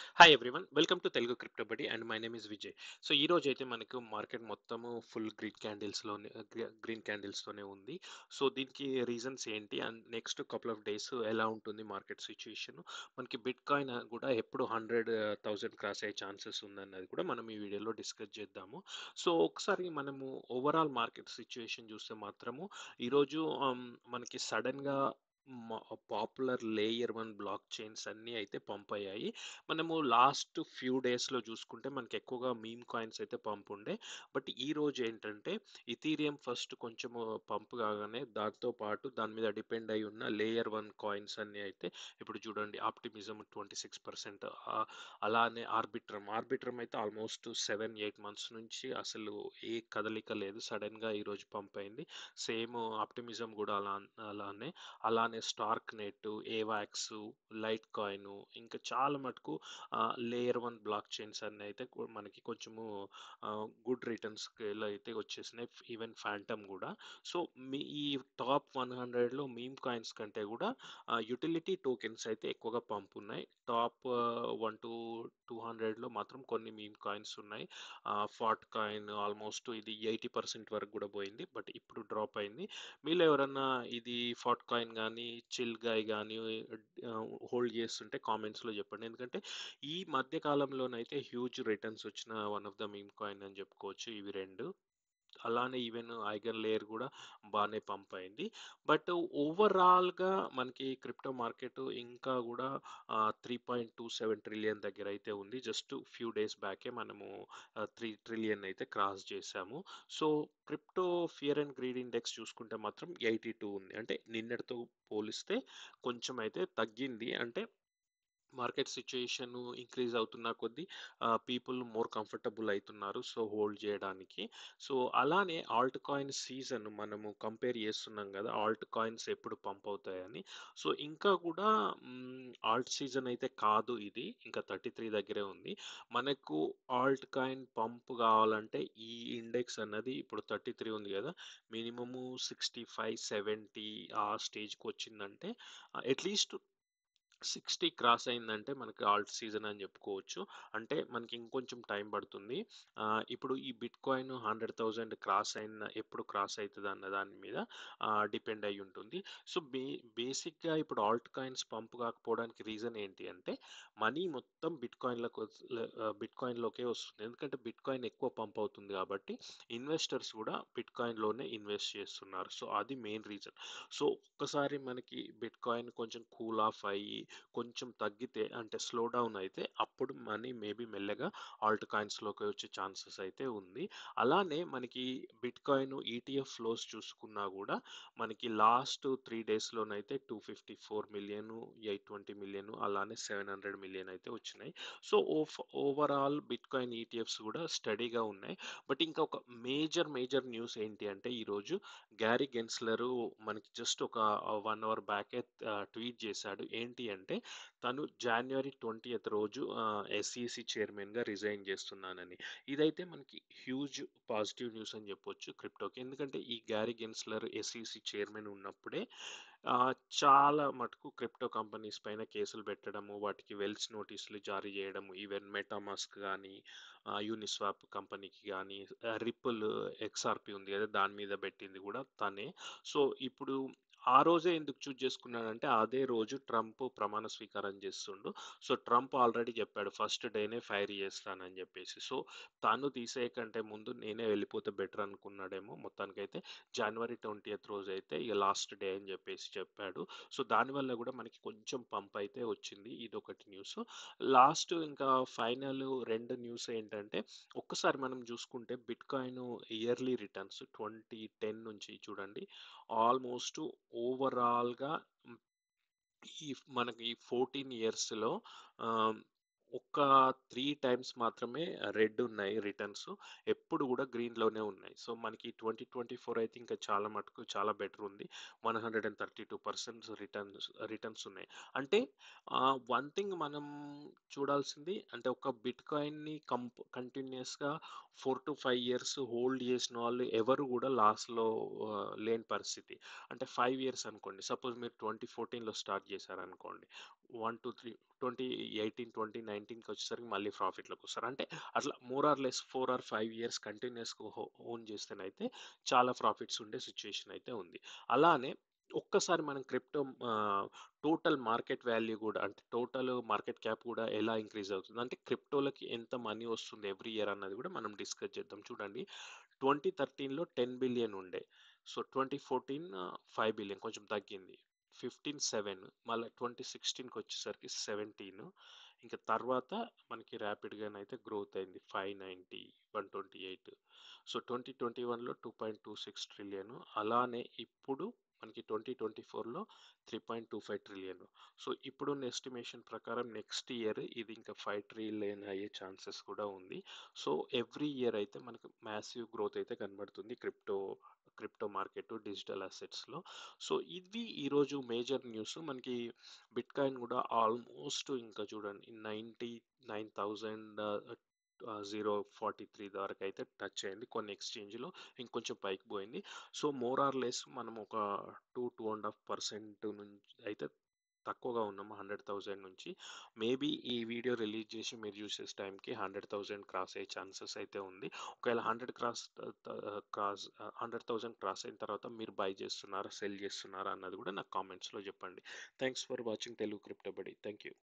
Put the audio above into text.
hi everyone welcome to Telugu crypto Badi and my name is Vijay so ఈ రోజు అయితే మనకు మార్కెట్ మొత్తము ఫుల్ గ్రీన్ క్యాండిల్స్లోనే గ్రీన్ క్యాండిల్స్తోనే ఉంది సో దీనికి రీజన్స్ ఏంటి and next couple of days ఎలా ఉంటుంది మార్కెట్ సిచ్యుయేషన్ మనకి బిట్ కాయిన్ కూడా ఎప్పుడు హండ్రెడ్ థౌజండ్ క్రాస్ అయ్యే ఛాన్సెస్ ఉందన్నది కూడా మనం ఈ వీడియోలో డిస్కస్ చేద్దాము సో ఒకసారి మనము ఓవరాల్ మార్కెట్ సిచ్యుయేషన్ చూస్తే మాత్రము ఈరోజు um, మనకి సడన్గా popular layer one blockchains అన్నీ అయితే పంప్ అయ్యాయి మనము లాస్ట్ ఫ్యూ డేస్లో చూసుకుంటే మనకి ఎక్కువగా మీమ్ కాయిన్స్ అయితే పంప్ ఉండే బట్ ఈ రోజు ఏంటంటే ఇథీరియం ఫస్ట్ కొంచెం పంప్ కాగానే దాంతో పాటు దాని మీద డిపెండ్ అయి ఉన్న లేయర్ వన్ కాయిన్స్ అన్నీ అయితే ఇప్పుడు చూడండి ఆప్టిమిజం ట్వంటీ సిక్స్ పర్సెంట్ అలానే ఆర్బిట్రమ్ ఆర్బిట్రమ్ అయితే ఆల్మోస్ట్ సెవెన్ ఎయిట్ మంత్స్ నుంచి అసలు ఏ కదలిక లేదు సడన్గా ఈరోజు పంప్ అయింది సేమ్ ఆప్టిమిజం కూడా అలా అలానే అలానే Starknet Avax Litecoin ఇంకా చాలా మటుకు లేయర్ వన్ బ్లాక్ చైన్స్ అన్ని అయితే కొ- మనకి కొంచెము గుడ్ రిటర్న్స్ అయితే వచ్చేసినాయి ఈవెన్ ఫ్యాంటమ్ కూడా సో మీ ఈ టాప్ వన్ హండ్రెడ్లో మీమ్ కాయిన్స్ కంటే కూడా యుటిలిటీ టోకెన్స్ అయితే ఎక్కువగా పంప్ ఉన్నాయి టాప్ వన్ టు టూ హండ్రెడ్లో మాత్రం కొన్ని మీమ్ కాయిన్స్ ఉన్నాయి ఫాట్ కాయిన్ ఆల్మోస్ట్ ఇది ఎయిటీ పర్సెంట్ వరకు కూడా పోయింది బట్ ఇప్పుడు డ్రాప్ అయింది మీలో ఎవరన్నా ఇది ఫాట్ కాయిన్ కానీ చిల్ గాయ్ కానీ హోల్డ్ చేస్తుంటే కామెంట్స్లో చెప్పండి ఎందుకంటే ఈ మధ్య కాలంలోనైతే హ్యూజ్ రిటర్న్స్ వచ్చిన one of the meme coin అని చెప్పుకోవచ్చు ఇవి రెండు అలానే ఈవెన్ ఐగన్ లేయర్ కూడా బాగానే పంప్ అయింది బట్ ఓవరాల్గా మనకి క్రిప్టో మార్కెట్ ఇంకా కూడా three point two seven trillion దగ్గర అయితే ఉంది జస్ట్ ఫ్యూ డేస్ బ్యాకే మనము త్రీ ట్రిలియన్ అయితే క్రాస్ చేసాము so crypto fear and greed index చూసుకుంటే మాత్రం ఎయిటీ టూ ఉంది అంటే నిన్నటితో పోలిస్తే కొంచెం అయితే తగ్గింది అంటే మార్కెట్ సిచ్యుయేషన్ ఇంక్రీజ్ అవుతున్న కొద్దీ పీపుల్ మోర్ కంఫర్టబుల్ అవుతున్నారు సో హోల్డ్ చేయడానికి సో అలానే ఆల్ట్ కాయిన్ సీజన్ మనము కంపేర్ చేస్తున్నాం కదా ఆల్ట్ కాయిన్స్ ఎప్పుడు పంప్ అవుతాయని సో ఇంకా కూడా ఆల్ట్ సీజన్ అయితే కాదు ఇది ఇంకా థర్టీ త్రీ దగ్గరే ఉంది మనకు ఆల్ట్ కాయిన్ పంప్ కావాలంటే ఈ ఇండెక్స్ అన్నది ఇప్పుడు థర్టీ త్రీ ఉంది కదా మినిమము సిక్స్టీ ఫైవ్ సెవెంటీ ఆ స్టేజ్కి వచ్చిందంటే అట్లీస్ట్ సిక్స్టీ క్రాస్ అయిందంటే మనకి ఆల్ట్ సీజన్ అని చెప్పుకోవచ్చు అంటే మనకి ఇంకొంచెం టైం పడుతుంది ఆ, ఇప్పుడు ఈ bitcoin hundred thousand cross అయిన ఎప్పుడు క్రాస్ అవుతుంది అన్న దాని మీద డిపెండ్ అయి ఉంటుంది సో బే బేసిక్గా ఇప్పుడు ఆల్ట్ కాయిన్స్ పంప్ కాకపోవడానికి రీజన్ ఏంటి అంటే మనీ మొత్తం బిట్ కాయిన్లకు బిట్ కాయిన్లోకే వస్తుంది ఎందుకంటే బిట్ కాయిన్ ఎక్కువ పంప్ అవుతుంది కాబట్టి ఇన్వెస్టర్స్ కూడా బిట్ కాయిన్లోనే ఇన్వెస్ట్ చేస్తున్నారు సో అది మెయిన్ రీజన్ సో ఒక్కసారి మనకి బిట్ కాయిన్ కొంచెం కూల్ ఆఫ్ అయ్యి కొంచెం తగ్గితే అంటే స్లో డౌన్ అయితే అప్పుడు మనీ మేబీ మెల్లగా ఆల్ట్ కాయిన్స్లోకి వచ్చే ఛాన్సెస్ అయితే ఉంది అలానే మనకి బిట్ కాయిన్ ఈటీఎఫ్ ఫ్లోస్ చూసుకున్నా కూడా మనకి లాస్ట్ త్రీ డేస్లోనైతే two fifty four million eight twenty million అలానే సెవెన్ హండ్రెడ్ మిలియన్ అయితే వచ్చినాయి so overall bitcoin ETFs కూడా స్టడీగా ఉన్నాయి బట్ ఇంకా ఒక మేజర్ మేజర్ న్యూస్ ఏంటి అంటే ఈరోజు గ్యారీ గెన్స్లరు మనకి జస్ట్ ఒక వన్ అవర్ బ్యాకే ట్వీట్ చేశాడు ఏంటి అంటే తను జనవరి ట్వంటీ రోజు ఎస్ఈసి చైర్మన్గా రిజైన్ చేస్తున్నానని ఇదైతే మనకి హ్యూజ్ పాజిటివ్ న్యూస్ అని చెప్పొచ్చు క్రిప్టోకి ఎందుకంటే ఈ గ్యారీ గెన్స్లర్ ఎస్ఈసి చైర్మన్ ఉన్నప్పుడే ఆ, చాలా మటుకు క్రిప్టో కంపెనీస్ పైన కేసులు పెట్టడము వాటికి వెల్స్ నోటీసులు జారీ చేయడము ఈవెన్ మెటామాస్క్ కానీ యూనిస్వాప్ కంపెనీకి కానీ రిపుల్ ఎక్స్ఆర్పి ఉంది కదా దాని మీద పెట్టింది కూడా తనే సో ఇప్పుడు ఆ రోజే ఎందుకు చూజ్ చేసుకున్నాడంటే అదే రోజు ట్రంప్ ప్రమాణ స్వీకారం చేస్తుండు సో ట్రంప్ ఆల్రెడీ చెప్పాడు ఫస్ట్ డేనే ఫైర్ చేస్తానని చెప్పేసి సో తాను తీసేయకంటే ముందు నేనే వెళ్ళిపోతే బెటర్ అనుకున్నాడేమో మొత్తానికైతే జనవరి ట్వంటీ రోజు అయితే ఇక లాస్ట్ డే అని చెప్పేసి చెప్పాడు సో దానివల్ల కూడా మనకి కొంచెం పంప్ అయితే వచ్చింది ఇది ఒకటి న్యూస్ లాస్ట్ ఇంకా ఫైనల్ రెండు న్యూస్ ఏంటంటే ఒక్కసారి మనం చూసుకుంటే bitcoin yearly returns twenty ten నుంచి చూడండి ఆల్మోస్ట్ ఓవరాల్గా ఈ మనకి ఫోర్టీన్ ఇయర్స్లో ఒక్క త్రీ టైమ్స్ మాత్రమే రెడ్ ఉన్నాయి రిటర్న్స్ ఎప్పుడు కూడా గ్రీన్లోనే ఉన్నాయి సో మనకి ట్వంటీ ట్వంటీ ఫోర్ అయితే ఇంకా చాలా మటుకు చాలా బెటర్ ఉంది one hundred and thirty two percent returns returns ఉన్నాయి అంటే వన్ థింగ్ మనం చూడాల్సింది అంటే ఒక బిట్ కాయిన్ని కంప్ కంటిన్యూస్గా four to five years hold చేసిన వాళ్ళు ఎవరు కూడా లాస్ట్లో లేని పరిస్థితి అంటే ఫైవ్ ఇయర్స్ అనుకోండి సపోజ్ మీరు ట్వంటీ ఫోర్టీన్లో స్టార్ట్ చేశారనుకోండి one two three twenty eighteen twenty నైన్టీన్కి వచ్చేసరికి మళ్ళీ ప్రాఫిట్లోకి వస్తారు అంటే అట్లా more or less four or five years కంటిన్యూస్గా ఓన్ చేస్తేనైతే చాలా ప్రాఫిట్స్ ఉండే సిచ్యుయేషన్ అయితే ఉంది అలానే ఒక్కసారి మనం క్రిప్టో టోటల్ మార్కెట్ వాల్యూ కూడా అంటే టోటల్ మార్కెట్ క్యాప్ కూడా ఎలా ఇంక్రీజ్ అవుతుంది అంటే క్రిప్టోలకి ఎంత మనీ వస్తుంది ఎవ్రీ ఇయర్ అన్నది కూడా మనం డిస్కస్ చేద్దాం చూడండి ట్వంటీ థర్టీన్లో టెన్ బిలియన్ ఉండే so twenty fourteen five billion కొంచెం తగ్గింది ఫిఫ్టీన్ సెవెన్ మళ్ళీ ట్వంటీ సిక్స్టీన్కి వచ్చేసరికి సెవెంటీన్ ఇంకా తర్వాత మనకి ర్యాపిడ్గానైతే గ్రోత్ అయింది five ninety one twenty eight so twenty twenty వన్లో two point two six trillion అలానే ఇప్పుడు మనకి ట్వంటీ ట్వంటీ ఫోర్లో three point two five trillion so ఇప్పుడున్న ఎస్టిమేషన్ ప్రకారం నెక్స్ట్ ఇయర్ ఇది ఇంకా ఫైవ్ ట్రిలియన్ అయ్యే ఛాన్సెస్ కూడా ఉంది సో ఎవ్రీ ఇయర్ అయితే మనకు మ్యాసివ్ గ్రోత్ అయితే కనబడుతుంది క్రిప్టో క్రిప్టో మార్కెట్ డిజిటల్ అసెట్స్లో సో ఇది ఈరోజు మేజర్ న్యూస్ మనకి బిట్ కాయిన్ కూడా ఆల్మోస్ట్ ఇంకా చూడండి ninety nine thousand zero forty three వరకు అయితే టచ్ అయింది కొన్ని ఎక్స్చేంజ్లో ఇంకొంచెం పైకి పోయింది సో మోర్ ఆర్ లెస్ మనం ఒక two two and half percent నుంచి అయితే తక్కువగా ఉన్నాము హండ్రెడ్ థౌజండ్ నుంచి మేబీ ఈ వీడియో రిలీజ్ చేసి మీరు చూసే టైంకి హండ్రెడ్ థౌజండ్ క్రాస్ అయ్యే ఛాన్సెస్ అయితే ఉంది ఒకవేళ hundred cross cross hundred thousand cross అయిన తర్వాత మీరు బై చేస్తున్నారా సెల్ చేస్తున్నారా అన్నది కూడా నాకు కామెంట్స్లో చెప్పండి thanks for watching Telugu crypto బడి థ్యాంక్ యూ